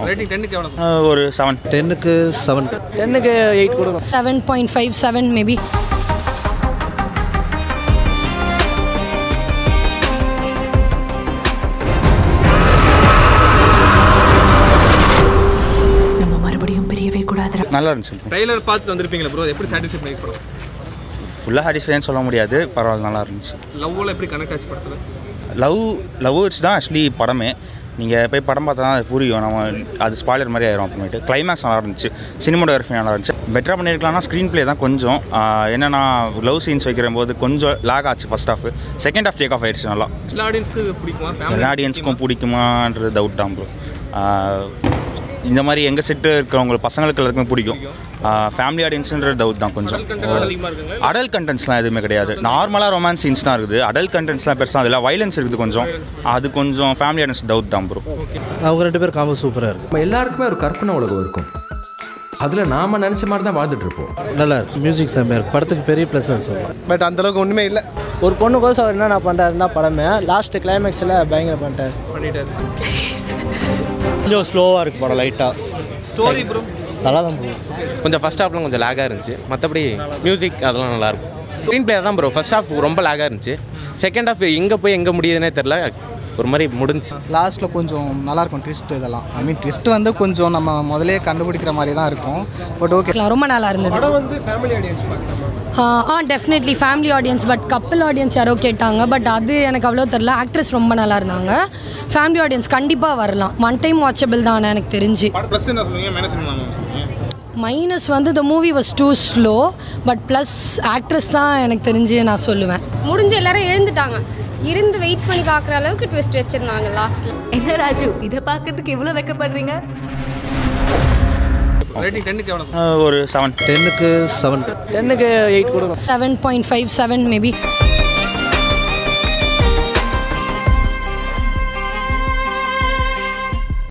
rating டென்னுக்கு எவ்வளோ ஒரு செவன் டென்னுக்கு செவன் டென்னுக்கு எயிட் கொடுக்கும் seven point five seven maybe நம்ம மறுபடியும் பிரியவே கூடாதுடா நல்லா இருந்துச்சு ட்ரைலர் பார்த்துட்டு வந்திருப்பீங்களா ப்ரோ எப்படி சாட்டிஸ்ஃபை பண்ணி படம் ஃபுல்லாக சாட்டிஸ்ஃபைன்னு சொல்ல முடியாது பரவாயில்ல நல்லா இருந்துச்சு லவ்வில் எப்படி கனெக்ட் ஆச்சு படத்தில் லவ் லவ் வச்சு தான் ஆக்சுவலி படமே நீங்கள் போய் படம் பார்த்தா தான் அது புரியும் நம்ம அது ஸ்பாய்லர் மாதிரி ஆயிரும் அப்புறமேட்டு கிளைமேக்ஸ் நல்லா இருந்துச்சு சினிமோட்டோகிராஃபி நல்லா இருந்துச்சு பெட்டராக பண்ணியிருக்கலாம்னா ஸ்க்ரீன் ப்ளே தான் கொஞ்சம் ஆஹ், என்னன்னா லவ் சீன்ஸ் வைக்கிற போது கொஞ்சம் லாக் ஆச்சு first half second half take off ஆயிடுச்சு நல்லா எல்லா ஆடியன்ஸ்க்கு இது பிடிக்குமா எல்லா ஃபேமிலி ஆடியன்ஸ்க்கும் பிடிக்குமான்றது டவுட் தான் ப்ரோ இந்த மாதிரி எங்கள் செட்டு இருக்கிறவங்களுக்கு பசங்களுக்கு எல்லாத்துக்குமே பிடிக்கும் ஃபேமிலி ஆடியன்ஸுன்ற டவுட் தான் கொஞ்சம் content அதிகமாக இருக்குங்களா அடல் கண்டென்ட்ஸ்லாம் எதுவுமே கிடையாது நார்மலாக ரொமான்ஸ் சீன்ஸ் தான் இருக்குது அடல் கண்டென்ட்ஸ்லாம் பெருசாக அதில் வைலன்ஸ் இருக்குது கொஞ்சம் அது கொஞ்சம் ஃபேமிலி ஆடியன்ஸ் டவுட் தான் ப்ரோ அவங்க ரெண்டு பேரும் காம்போ சூப்பராக இருக்கு நம்ம எல்லாருக்குமே ஒரு கற்பனை உலகம் இருக்கும் அதில் நாம் நினச்ச மாதிரி தான் வாழ்ந்துட்டு இருப்போம் நல்லா இருக்கு மியூசிக் செம்மையாக இருக்கு படத்துக்கு பெரிய ப்ளஸ் சொல்லலாம் பட் அந்தளவுக்கு ஒன்றுமே இல்லை ஒரு பொண்ணுக்கோசம் அவர் என்னென்ன பண்ணுறாருன்னா படமே லாஸ்ட் கிளைமேக்ஸில் பயங்கர பண்ணிட்டார் பண்ணிட்டாரு கொஞ்சம் ஸ்லோவாக இருக்கு படம் லைட்டாக ஸ்டோரி ப்ரோ நல்லா தான் போகும் கொஞ்சம் ஃபஸ்ட் ஹாஃப்லாம் கொஞ்சம் லேகாக இருந்துச்சு மற்றபடி மியூசிக் அதெல்லாம் நல்லாயிருக்கும் ஸ்க்ரீன் பிளே தான் ப்ரோ ஃபஸ்ட் ஹாஃப் ரொம்ப லேகாக இருந்துச்சு செகண்ட் ஹாஃப் எங்கே போய் எங்கே முடியுதுன்னே தெரில ஒரு மாதிரி முடிஞ்சு லாஸ்ட்டில் கொஞ்சம் நல்லாயிருக்கும் ட்விஸ்ட் இதெல்லாம் ஐ மீன் ட்விஸ்ட் வந்து கொஞ்சம் நம்ம முதலே கண்டுபிடிக்கிற மாதிரி தான் இருக்கும் பட் ஓகே ரொம்ப நல்லா இருந்தது படம் வந்து ஃபேமிலி ஆடியன்ஸ் பார்க்கலாமா ஆ definitely family audience but couple audience யாரோ கேட்டாங்க பட் அது எனக்கு அவ்வளோ தெரில ஆக்ட்ரஸ் ரொம்ப நல்லா இருந்தாங்க ஃபேமிலி ஆடியன்ஸ் கண்டிப்பாக வரலாம் ஒன் டைம் வாட்சபிள் தான் எனக்கு தெரிஞ்சு படம் ப்ளஸ் என்ன சொல்லுவீங்க மைனஸ் என்ன சொல்லுவீங்க மைனஸ் வந்து the movie was too slow but plus actress தான் எனக்கு தெரிஞ்சு நான் சொல்லுவேன் முடிஞ்ச எல்லாரும் எழுந்துட்டாங்க இருந்து வெயிட் பண்ணி பார்க்குற அளவுக்கு ட்விஸ்ட் வச்சிருந்தாங்க லாஸ்ட்ல என்ன ராஜு இதை பார்க்கறதுக்கு இவ்வளோ வெக்கப்படுறீங்க ரேட்டிங் டென்னுக்கு எவ்வளோ ஒரு செவன் டென்னுக்கு செவன் டென்னுக்கு எயிட் கொடுக்கும் seven point five seven maybe